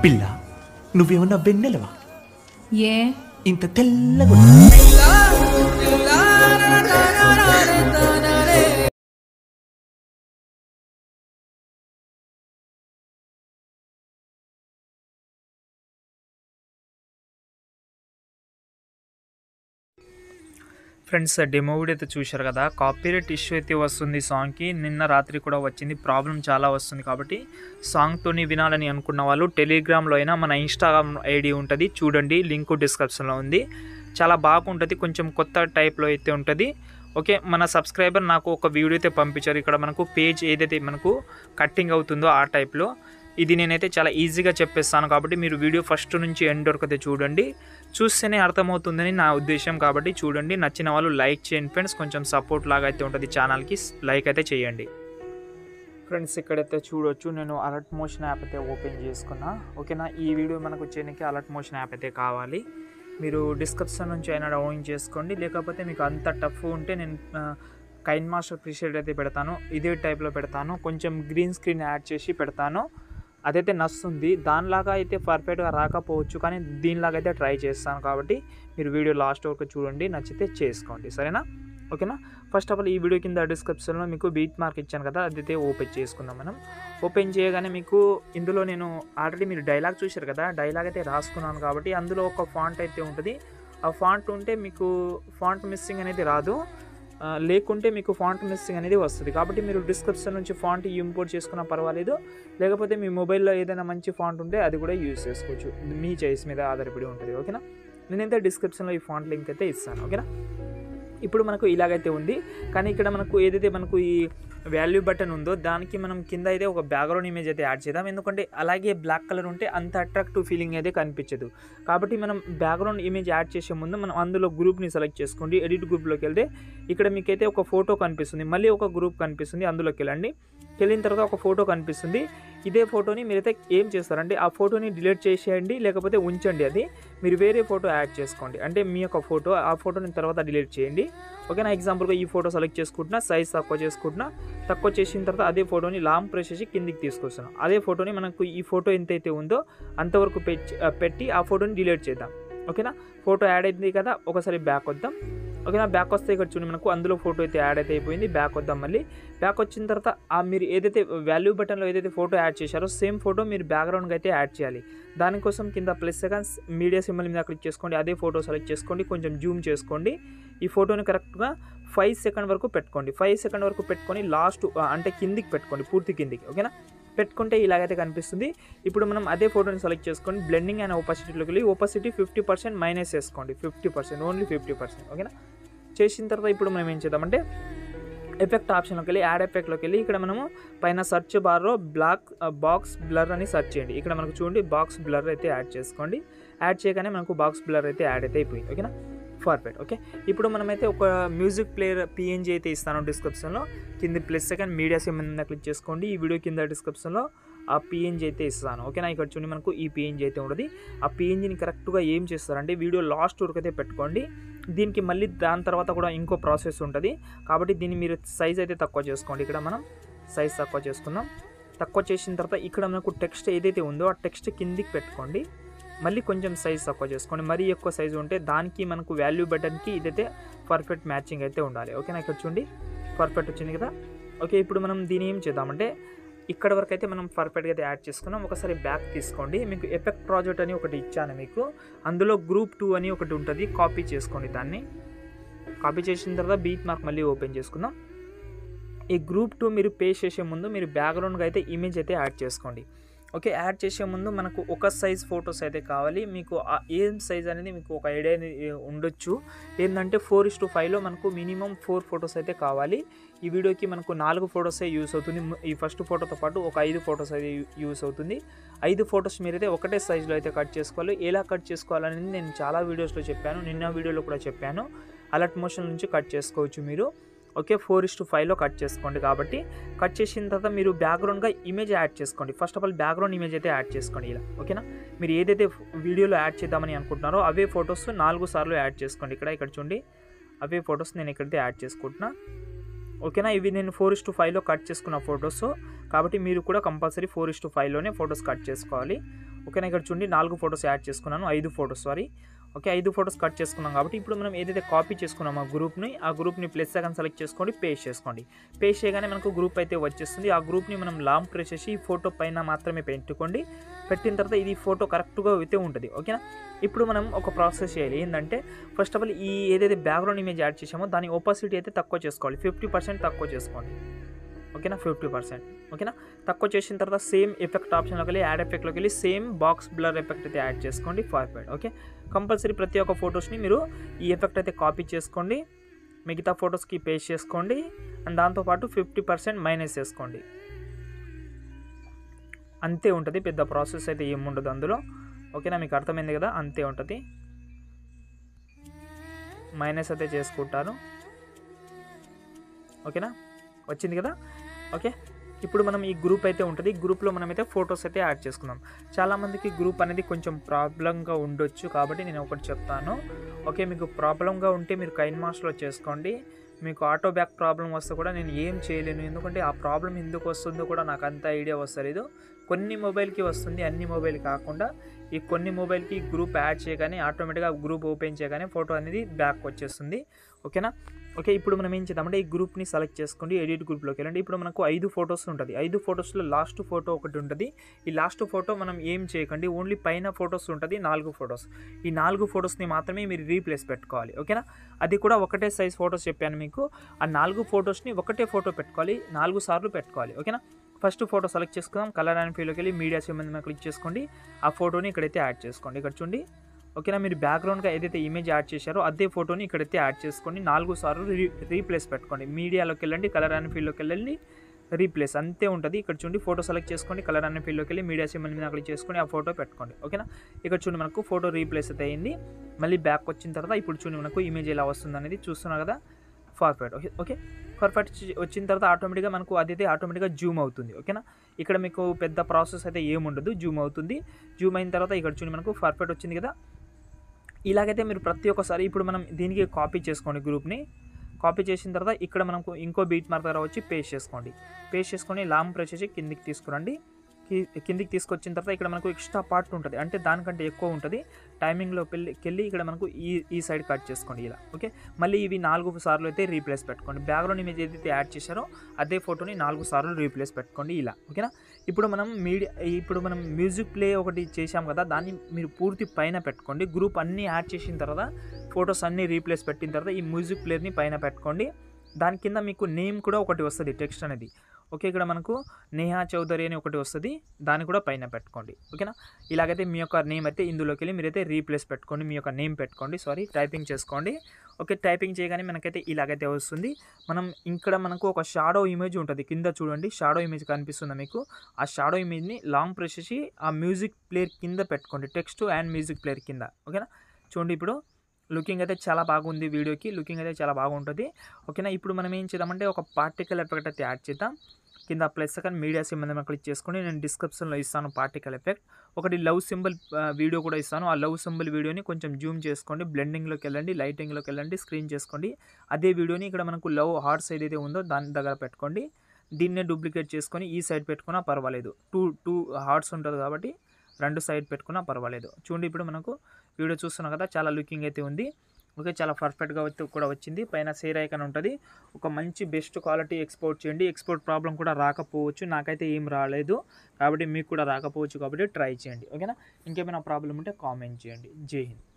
పిల్ల నువ్వేమన్నా వెన్నెలవా ఏ ఇంత తెల్లగా ఉన్నావు. ఫ్రెండ్స్ డెమో వీడియో అయితే చూశారు కదా కాపీరైట్ ఇష్యూ అయితే వస్తుంది సాంగ్కి నిన్న రాత్రి కూడా వచ్చింది ప్రాబ్లం చాలా వస్తుంది కాబట్టి సాంగ్తోని వినాలని అనుకున్న వాళ్ళు టెలిగ్రామ్లో అయినా మన ఇన్స్టాగ్రామ్ ఐడి ఉంటుంది చూడండి లింక్ డిస్క్రిప్షన్లో ఉంది చాలా బాగుంటుంది కొంచెం కొత్త టైప్లో అయితే ఉంటుంది ఓకే మన సబ్స్క్రైబర్ నాకు ఒక వీడియో అయితే పంపించారు ఇక్కడ మనకు పేజ్ ఏదైతే మనకు కట్టింగ్ అవుతుందో ఆ టైప్లో ఇది నేనైతే చాలా ఈజీగా చెప్పేస్తాను కాబట్టి మీరు వీడియో ఫస్ట్ నుంచి ఎండ్ వరకు అయితే చూడండి చూస్తేనే అర్థమవుతుందని నా ఉద్దేశం కాబట్టి చూడండి నచ్చిన వాళ్ళు లైక్ చేయండి ఫ్రెండ్స్ కొంచెం సపోర్ట్ లాగా అయితే ఉంటుంది ఛానల్కి లైక్ అయితే చేయండి ఫ్రెండ్స్ ఇక్కడైతే చూడొచ్చు నేను అలర్ట్ మోషన్ యాప్ అయితే ఓపెన్ చేసుకున్నా ఓకేనా ఈ వీడియో మనకు చేయడానికి అలర్ట్ మోషన్ యాప్ అయితే కావాలి మీరు డిస్క్రిప్షన్ నుంచి అయినా డౌన్ చేసుకోండి లేకపోతే మీకు అంత టఫ్ ఉంటే నేను కైన్ మాస్టర్ ప్రీషియేట్ అయితే పెడతాను ఇదే టైప్లో పెడతాను కొంచెం గ్రీన్ స్క్రీన్ యాడ్ చేసి పెడతాను అదైతే నస్తుంది దానిలాగా అయితే పర్ఫెక్ట్గా రాకపోవచ్చు కానీ దీనిలాగా అయితే ట్రై చేస్తాను కాబట్టి మీరు వీడియో లాస్ట్ వరకు చూడండి నచ్చితే చేసుకోండి సరేనా ఓకేనా ఫస్ట్ ఆఫ్ ఆల్ ఈ వీడియో కింద డిస్క్రిప్షన్లో మీకు బీట్ మార్క్ ఇచ్చాను కదా అదైతే ఓపెన్ చేసుకుందాం మనం ఓపెన్ చేయగానే మీకు ఇందులో నేను ఆల్రెడీ మీరు డైలాగ్ చూశారు కదా డైలాగ్ అయితే రాసుకున్నాను కాబట్టి అందులో ఒక ఫాంట్ అయితే ఉంటుంది ఆ ఫాంట్ ఉంటే మీకు ఫాంట్ మిస్సింగ్ అనేది రాదు ఆ, లేకుంటే మీకు ఫాంట్ మిస్సింగ్ అనేది వస్తుంది కాబట్టి మీరు డిస్క్రిప్షన్ నుంచి ఫాంట్ ఇంపోర్ట్ చేసుకున్నా పర్వాలేదు లేకపోతే మీ మొబైల్లో ఏదైనా మంచి ఫాంట్ ఉంటే అది కూడా యూజ్ చేసుకోవచ్చు మీ చాయిస్ మీద ఆధారపడి ఉంటుంది ఓకేనా నేనైతే డిస్క్రిప్షన్లో ఈ ఫాంట్ లింక్ అయితే ఇస్తాను ఓకేనా ఇప్పుడు మనకు ఇలాగైతే ఉంది కానీ ఇక్కడ మనకు ఏదైతే మనకు ఈ వాల్యూ బటన్ ఉందో దానికి మనం కింద అయితే ఒక బ్యాక్గ్రౌండ్ ఇమేజ్ అయితే యాడ్ చేద్దాం ఎందుకంటే అలాగే బ్లాక్ కలర్ ఉంటే అంత అట్రాక్టివ్ ఫీలింగ్ అయితే కనిపించదు కాబట్టి మనం బ్యాక్గ్రౌండ్ ఇమేజ్ యాడ్ చేసే ముందు మనం అందులో గ్రూప్ని సెలెక్ట్ చేసుకోండి ఎడిట్ గ్రూప్లోకి వెళ్తే ఇక్కడ మీకైతే ఒక ఫోటో కనిపిస్తుంది మళ్ళీ ఒక గ్రూప్ కనిపిస్తుంది అందులోకి వెళ్ళండి వెళ్ళిన తర్వాత ఒక ఫోటో కనిపిస్తుంది ఇదే ఫోటోని మీరైతే ఏం చేస్తారంటే ఆ ఫోటోని డిలీట్ చేసేయండి లేకపోతే ఉంచండి అది మీరు వేరే ఫోటో యాడ్ చేసుకోండి అంటే మీ యొక్క ఫోటో ఆ ఫోటోని తర్వాత డిలీట్ చేయండి ఓకేనా ఎగ్జాంపుల్గా ఈ ఫోటో సెలెక్ట్ చేసుకుంటున్నా సైజ్ తక్కువ చేసుకుంటున్నా తక్కువ చేసిన తర్వాత అదే ఫోటోని లాంగ్ ప్రెస్ చేసి కిందికి తీసుకొస్తున్నాం అదే ఫోటోని మనకు ఈ ఫోటో ఎంతైతే ఉందో అంతవరకు పెట్టి పెట్టి ఆ ఫోటోని డిలీట్ చేద్దాం ఓకేనా ఫోటో యాడ్ అయింది కదా ఒకసారి బ్యాక్ వద్దాం ఓకేనా బ్యాక్ వస్తే ఇక్కడ చూడండి మనకు అందులో ఫోటో అయితే యాడ్ అయితే అయిపోయింది బ్యాక్ వద్దాం మళ్ళీ బ్యాక్ వచ్చిన తర్వాత ఆ మీరు ఏదైతే వాల్యూ బటన్లో ఏదైతే ఫోటో యాడ్ చేశారో సేమ్ ఫోటో మీరు బ్యాక్గ్రౌండ్గా అయితే యాడ్ చేయాలి దానికోసం కింద ప్లస్ సెకండ్స్ మీడియా సింబల్ మీద క్లిక్ చేసుకోండి అదే ఫోటో సెలెక్ట్ చేసుకోండి కొంచెం జూమ్ చేసుకోండి ఈ ఫోటోని కరెక్ట్గా ఫైవ్ సెకండ్ వరకు పెట్టుకోండి ఫైవ్ సెకండ్ వరకు పెట్టుకొని లాస్ట్ అంటే కిందికి పెట్టుకోండి పూర్తి కిందికి ఓకేనా పెట్టుకుంటే ఇలాగైతే కనిపిస్తుంది ఇప్పుడు మనం అదే ఫోటోని సెలెక్ట్ చేసుకొని బ్లెండింగ్ అండ్ ఓపాసిటీలోకి వెళ్ళి ఓపాసిటీ ఫిఫ్టీ పర్సెంట్ మైనస్ చేసుకోండి fifty percent only fifty percent ఓకేనా చేసిన తర్వాత ఇప్పుడు మనం ఏం చేద్దామంటే ఎఫెక్ట్ ఆప్షన్లోకి వెళ్ళి యాడ్ ఎఫెక్ట్లోకి వెళ్ళి ఇక్కడ మనము పైన సెర్చ్ బార్లో బ్లాక్ బాక్స్ బ్లర్ అని సెర్చ్ చేయండి ఇక్కడ మనకు చూడండి బాక్స్ బ్లర్ అయితే యాడ్ చేసుకోండి యాడ్ చేయగానే మనకు బాక్స్ బ్లర్ అయితే యాడ్ అయితే అయిపోయింది ఓకేనా పర్ఫెక్ట్ ఓకే ఇప్పుడు మనమైతే ఒక మ్యూజిక్ ప్లేయర్ పిఎన్జీ అయితే ఇస్తాను డిస్క్రిప్షన్లో కింద ప్లస్ సెకండ్ మీడియా సిమ్ మీద క్లిక్ చేసుకోండి ఈ వీడియో కింద డిస్క్రిప్షన్లో ఆ పిఎన్జీ అయితే ఇస్తాను ఓకేనా ఇక్కడ చూడండి మనకు ఈ పిఎన్జీ అయితే ఉంటుంది ఆ పిఎన్జీని కరెక్ట్గా ఏం చేస్తారంటే వీడియో లాస్ట్ వరకు అయితే పెట్టుకోండి దీనికి మళ్ళీ దాని తర్వాత కూడా ఇంకో ప్రాసెస్ ఉంటుంది కాబట్టి దీన్ని మీరు సైజ్ అయితే తక్కువ చేసుకోండి ఇక్కడ మనం సైజ్ తక్కువ చేసుకుందాం తక్కువ చేసిన తర్వాత ఇక్కడ మనకు టెక్స్ట్ ఏదైతే ఉందో ఆ టెక్స్ట్ కిందికి పెట్టుకోండి మళ్ళీ కొంచెం సైజ్ తక్కువ చేసుకోండి మరీ ఎక్కువ సైజు ఉంటే దానికి మనకు వాల్యూ బటన్కి ఇదైతే పర్ఫెక్ట్ మ్యాచింగ్ అయితే ఉండాలి ఓకేనా ఇక్కడ చూడండి పర్ఫెక్ట్ వచ్చింది కదా ఓకే ఇప్పుడు మనం దీని ఏం చేద్దామంటే ఇక్కడ వరకు అయితే మనం పర్ఫెక్ట్గా అయితే యాడ్ చేసుకున్నాం ఒకసారి బ్యాక్ తీసుకోండి మీకు ఎఫెక్ట్ ప్రాజెక్ట్ అని ఒకటి ఇచ్చాను మీకు అందులో గ్రూప్ టూ అని ఒకటి ఉంటుంది కాపీ చేసుకోండి దాన్ని కాపీ చేసిన తర్వాత బీట్ మార్క్ మళ్ళీ ఓపెన్ చేసుకుందాం ఈ గ్రూప్ టూ మీరు పే చేసే ముందు మీరు బ్యాక్గ్రౌండ్గా అయితే ఇమేజ్ అయితే యాడ్ చేసుకోండి ఓకే యాడ్ చేసే ముందు మనకు ఒక సైజ్ ఫొటోస్ అయితే కావాలి మీకు ఆ ఏం సైజ్ అనేది మీకు ఒక ఐడియా అనేది ఉండొచ్చు ఏంటంటే ఫోర్ ఇస్ టు ఫైవ్లో మనకు మినిమం ఫోర్ ఫొటోస్ అయితే కావాలి ఈ వీడియోకి మనకు నాలుగు ఫొటోసే యూస్ అవుతుంది ఈ ఫస్ట్ ఫోటోతో పాటు ఒక ఐదు ఫొటోస్ అయితే యూస్ అవుతుంది ఐదు ఫొటోస్ మీరైతే ఒకటే సైజులో అయితే కట్ చేసుకోవాలి ఎలా కట్ చేసుకోవాలనేది నేను చాలా వీడియోస్లో చెప్పాను నిన్న వీడియోలో కూడా చెప్పాను అలర్ట్ మోషన్ నుంచి కట్ చేసుకోవచ్చు మీరు ఓకే ఫోర్ ఇస్ టు ఫైవ్లో కట్ చేసుకోండి కాబట్టి కట్ చేసిన తర్వాత మీరు బ్యాక్గ్రౌండ్గా ఇమేజ్ యాడ్ చేసుకోండి first of all background image అయితే యాడ్ చేసుకోండి ఇలా ఓకేనా మీరు ఏదైతే వీడియోలో యాడ్ చేద్దామని అనుకుంటున్నారో అవే ఫొటోస్ నాలుగు సార్లు యాడ్ చేసుకోండి ఇక్కడ ఇక్కడ చూడండి అవే ఫొటోస్ నేను ఇక్కడైతే యాడ్ చేసుకుంటున్నా ఓకేనా ఇవి నేను ఫోర్ ఇస్ టు ఫైవ్లో కట్ చేసుకున్న ఫొటోస్ కాబట్టి మీరు కూడా కంపల్సరీ ఫోర్ ఇస్ టు ఫైవ్లోనే ఫొటోస్ కట్ చేసుకోవాలి ఓకేనా ఇక్కడ చూడండి నాలుగు ఫొటోస్ యాడ్ చేసుకున్నాను ఐదు ఫొటోస్ సారీ ఓకే ఐదు ఫొటోస్ కట్ చేసుకున్నాం కాబట్టి ఇప్పుడు మనం ఏదైతే కాపీ చేసుకున్నామో ఆ గ్రూప్ని ఆ గ్రూప్ని ప్లస్ సెకండ్ సెలెక్ట్ చేసుకోండి పేస్ట్ చేసుకోండి పేస్ట్ చేయగానే మనకు గ్రూప్ అయితే వచ్చేస్తుంది ఆ గ్రూప్ని మనం లాంగ్ ప్రెస్ చేసి ఈ ఫోటో పైన మాత్రమే పెట్టుకోండి పెట్టిన తర్వాత ఇది ఫోటో కరెక్ట్గా అయితే ఉంటుంది ఓకేనా ఇప్పుడు మనం ఒక ప్రాసెస్ చేయాలి ఏంటంటే ఫస్ట్ ఆఫ్ ఆల్ ఈ ఏదైతే బ్యాక్గ్రౌండ్ ఇమేజ్ యాడ్ చేసామో దాని ఒపాసిటీ అయితే తక్కువ చేసుకోవాలి ఫిఫ్టీ పర్సెంట్ తక్కువ చేసుకోండి ఓకేనా ఫిఫ్టీ పర్సెంట్ ఓకేనా తక్కువ చేసిన తర్వాత సేమ్ ఎఫెక్ట్ ఆప్షన్లోకి వెళ్ళి యాడ్ ఎఫెక్ట్లోకి వెళ్ళి సేమ్ బాక్స్ బ్లర్ ఎఫెక్ట్ అయితే యాడ్ చేసుకోండి ఫార్వర్డ్ ఓకే కంపల్సరీ ప్రతి ఒక్క ఫొటోస్ని మీరు ఈ ఎఫెక్ట్ అయితే కాపీ చేసుకోండి మిగతా ఫొటోస్కి పేస్ట్ చేసుకోండి అండ్ దాంతోపాటు ఫిఫ్టీ పర్సెంట్ మైనస్ చేసుకోండి అంతే ఉంటుంది పెద్ద ప్రాసెస్ అయితే ఏముండదు అందులో ఓకేనా మీకు అర్థమైంది కదా అంతే ఉంటుంది మైనస్ అయితే చేసుకుంటారు ఓకేనా వచ్చింది కదా ఓకే ఇప్పుడు మనం ఈ గ్రూప్ అయితే ఉంటుంది ఈ గ్రూప్లో మనమైతే ఫొటోస్ అయితే యాడ్ చేసుకుందాం చాలామందికి గ్రూప్ అనేది కొంచెం ప్రాబ్లంగా ఉండొచ్చు కాబట్టి నేను ఒకటి చెప్తాను ఓకే మీకు ప్రాబ్లంగా ఉంటే మీరు కైన్ మాస్లో చేసుకోండి మీకు ఆటో బ్యాక్ ప్రాబ్లం వస్తే కూడా నేను ఏం చేయలేను ఎందుకంటే ఆ ప్రాబ్లం ఎందుకు వస్తుందో కూడా నాకు అంత ఐడియా వస్తలేదు కొన్ని మొబైల్కి వస్తుంది అన్ని మొబైల్ కాకుండా ఈ కొన్ని మొబైల్కి గ్రూప్ యాడ్ చేయగానే ఆటోమేటిక్గా గ్రూప్ ఓపెన్ చేయగానే ఫోటో అనేది బ్యాక్ వచ్చేస్తుంది ఓకేనా ఓకే ఇప్పుడు మనం ఏం చేద్దామంటే ఈ గ్రూప్ని సెలెక్ట్ చేసుకోండి ఎడిట్ గ్రూప్లోకి వెళ్ళండి ఇప్పుడు మనకు ఐదు ఫొటోస్ ఉంటుంది ఐదు ఫొటోస్లో లాస్ట్ ఫోటో ఒకటి ఉంటుంది ఈ లాస్ట్ ఫోటో మనం ఏం చేయకండి ఓన్లీ పైన ఫొటోస్ ఉంటుంది నాలుగు ఫొటోస్ ఈ నాలుగు ఫొటోస్ని మాత్రమే మీరు రీప్లేస్ పెట్టుకోవాలి ఓకేనా అది కూడా ఒకటే సైజ్ ఫొటోస్ చెప్పాను మీకు ఆ నాలుగు ఫొటోస్ని ఒకటే ఫోటో పెట్టుకోవాలి నాలుగు సార్లు పెట్టుకోవాలి ఓకేనా ఫస్ట్ ఫోటో సెలెక్ట్ చేసుకుందాం కలర్ అండ్ ఫీల్డ్కి వెళ్ళి మీడియా సిమెంట్ మీద క్లిక్ చేసుకోండి ఆ ఫోటోని ఇక్కడైతే యాడ్ చేసుకోండి ఇక్కడ చూడండి ఓకేనా మీరు బ్యాక్గ్రౌండ్గా ఏదైతే ఇమేజ్ యాడ్ చేశారో అదే ఫోటోని ఇక్కడైతే యాడ్ చేసుకోండి నాలుగు సార్లు రీ రీప్లేస్ పెట్టుకోండి మీడియాలోకి వెళ్ళండి కలర్ అండ్ ఫీల్డ్లోకి వెళ్ళండి రీప్లేస్ అంతే ఉంటుంది ఇక్కడ చూడండి ఫోటో సెలెక్ట్ చేసుకోండి కలర్ అనే ఫీల్డ్లోకి వెళ్ళి మీడియా సిమ్మల్ మీద క్లిక్ చేసుకొని ఆ ఫోటో పెట్టుకోండి ఓకేనా ఇక్కడ చూడండి మనకు ఫోటో రీప్లేస్ అయితే అయింది మళ్ళీ బ్యాక్ వచ్చిన తర్వాత ఇప్పుడు చూడండి మనకు ఇమేజ్ ఎలా వస్తుంది అనేది చూస్తున్నారు కదా ఫార్వర్డ్ ఓకే ఓకే ఫార్వర్డ్ వచ్చిన తర్వాత ఆటోమేటిక్గా మనకు అదైతే ఆటోమేటిక్గా జూమ్ అవుతుంది ఓకేనా ఇక్కడ మీకు పెద్ద ప్రాసెస్ అయితే ఏముండదు జూమ్ అవుతుంది జూమ్ అయిన తర్వాత ఇక్కడ చూడండి మనకు ఫార్వర్డ్ వచ్చింది కదా ఇలాగైతే మీరు ప్రతి ఒక్కసారి ఇప్పుడు మనం దీనికి కాపీ చేసుకోండి గ్రూప్ని కాపీ చేసిన తర్వాత ఇక్కడ మనకు ఇంకో బీట్ మార్క్ దగ్గర వచ్చి పేస్ట్ చేసుకోండి పేస్ట్ చేసుకొని లాంగ్ ప్రెస్ చేసి కిందికి తీసుకురండి కి- కిందికి తీసుకొచ్చిన తర్వాత ఇక్కడ మనకు ఎక్స్ట్రా పార్ట్ ఉంటుంది అంటే దానికంటే ఎక్కువ ఉంటుంది టైమింగ్లో వెళ్ళి వెళ్ళి ఇక్కడ మనకు ఈ ఈ సైడ్ కట్ చేసుకోండి ఇలా ఓకే మళ్ళీ ఇవి నాలుగు సార్లు అయితే రీప్లేస్ పెట్టుకోండి బ్యాక్గ్రౌండ్ ఇమేజ్ ఏదైతే యాడ్ చేశారో అదే ఫోటోని నాలుగు సార్లు రీప్లేస్ పెట్టుకోండి ఇలా ఓకేనా ఇప్పుడు మనం మీడియా ఇప్పుడు మనం మ్యూజిక్ ప్లే ఒకటి చేశాం కదా దాన్ని మీరు పూర్తి పైన పెట్టుకోండి గ్రూప్ అన్నీ యాడ్ చేసిన తర్వాత ఫొటోస్ అన్నీ రీప్లేస్ పెట్టిన తర్వాత ఈ మ్యూజిక్ ప్లేయర్ని పైన పెట్టుకోండి దాని కింద మీకు నేమ్ కూడా ఒకటి వస్తుంది టెక్స్ట్ అనేది ఓకే ఇక్కడ మనకు నేహా చౌదరి అని ఒకటి వస్తుంది దాన్ని కూడా పైన పెట్టుకోండి ఓకేనా ఇలాగైతే మీ యొక్క నేమ్ అయితే ఇందులోకి వెళ్ళి మీరైతే రీప్లేస్ పెట్టుకోండి మీ యొక్క నేమ్ పెట్టుకోండి సారీ టైపింగ్ చేసుకోండి ఓకే టైపింగ్ చేయగానే మనకైతే ఇలాగైతే వస్తుంది మనం ఇక్కడ మనకు ఒక షాడో ఇమేజ్ ఉంటుంది కింద చూడండి షాడో ఇమేజ్ కనిపిస్తుందా మీకు ఆ షాడో ఇమేజ్ని లాంగ్ ప్రెస్ చేసి ఆ మ్యూజిక్ ప్లేయర్ కింద పెట్టుకోండి టెక్స్ట్ అండ్ మ్యూజిక్ ప్లేయర్ కింద ఓకేనా చూడండి ఇప్పుడు లుకింగ్ అయితే చాలా బాగుంది వీడియోకి లుకింగ్ అయితే చాలా బాగుంటుంది ఓకేనా ఇప్పుడు మనం ఏం చేద్దామంటే ఒక పార్టికల్ ఎఫెక్ట్ అయితే యాడ్ చేద్దాం కింద ప్లస్ సెకండ్ మీడియా సింబల్ మీద క్లిక్ చేసుకొని నేను డిస్క్రిప్షన్లో ఇస్తాను పార్టికల్ ఎఫెక్ట్ ఒకటి లవ్ సింబల్ వీడియో కూడా ఇస్తాను ఆ లవ్ సింబల్ వీడియోని కొంచెం జూమ్ చేసుకోండి బ్లెండింగ్లోకి వెళ్ళండి లైటింగ్లోకి వెళ్ళండి స్క్రీన్ చేసుకోండి అదే వీడియోని ఇక్కడ మనకు లవ్ హార్ట్స్ ఏదైతే ఉందో దాని దగ్గర పెట్టుకోండి దీన్నే డూప్లికేట్ చేసుకొని ఈ సైడ్ పెట్టుకున్నా పర్వాలేదు టూ టూ హార్ట్స్ ఉంటుంది కాబట్టి రెండు సైడ్ పెట్టుకున్నా పర్వాలేదు చూడండి ఇప్పుడు మనకు వీడియో చూస్తున్నాం కదా చాలా లుకింగ్ అయితే ఉంది ఓకే చాలా పర్ఫెక్ట్గా వచ్చి కూడా వచ్చింది పైన సేర్ ఐకాన్ ఉంటుంది ఒక మంచి బెస్ట్ క్వాలిటీ ఎక్స్పోర్ట్ చేయండి ఎక్స్పోర్ట్ ప్రాబ్లం కూడా రాకపోవచ్చు నాకైతే ఏం రాలేదు కాబట్టి మీకు కూడా రాకపోవచ్చు కాబట్టి ట్రై చేయండి ఓకేనా ఇంకేమైనా ప్రాబ్లం ఉంటే కామెంట్ చేయండి జై హింద్